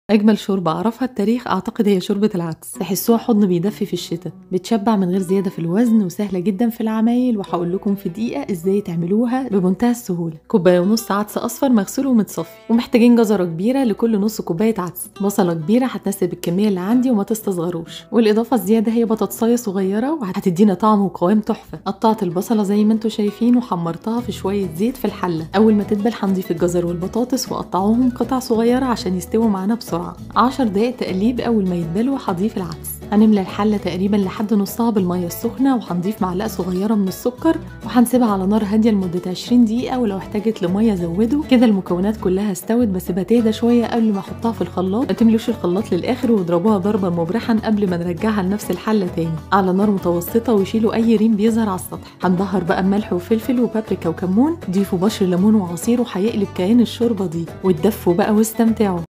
أجمل شوربة أعرفها التاريخ أعتقد هي شوربة العدس تحسوها حضن بيدفي في الشتاء بتشبع من غير زيادة في الوزن وسهلة جدا في العمايل وهقول لكم في دقيقة إزاي تعملوها بمنتهى السهولة كوباية ونص عدس أصفر مغسول ومتصفي ومحتاجين جزرة كبيرة لكل نص كوباية عدس بصلة كبيرة هتناسب الكمية اللي عندي وما تستصغروش والإضافة الزيادة هي بطاطساية صغيرة وهتدينا طعم وقوام تحفة قطعت البصلة زي ما انتم شايفين وحمرتها في شوية زيت في الحلة أول ما تدبل هنضيف الجزر والبطاطس وأقطعوهم قطع صغيرة عشان يستووا معانا بسرعة 10 دقايق تقليب أول ما يتبلوا هضيف العدس هنملى الحلة تقريبا لحد نصها بالمية السخنة وهنضيف معلقة صغيرة من السكر وهنسيبها على نار هادية لمدة 20 دقيقة ولو احتاجت لمية زودوا كده المكونات كلها استوت بس بتهدى شوية قبل ما احطها في الخلاط ما تملوش الخلاط للآخر واضربوها ضربا مبرحا قبل ما نرجعها لنفس الحلة تاني على نار متوسطة ويشيلوا أي ريم بيظهر على السطح هنبهر بقى بملح وفلفل وبابريكا وكمون ضيفوا بشر ليمون وعصير وهيقلب كيان الشوربة دي وتدفوا بقى واستمتعوا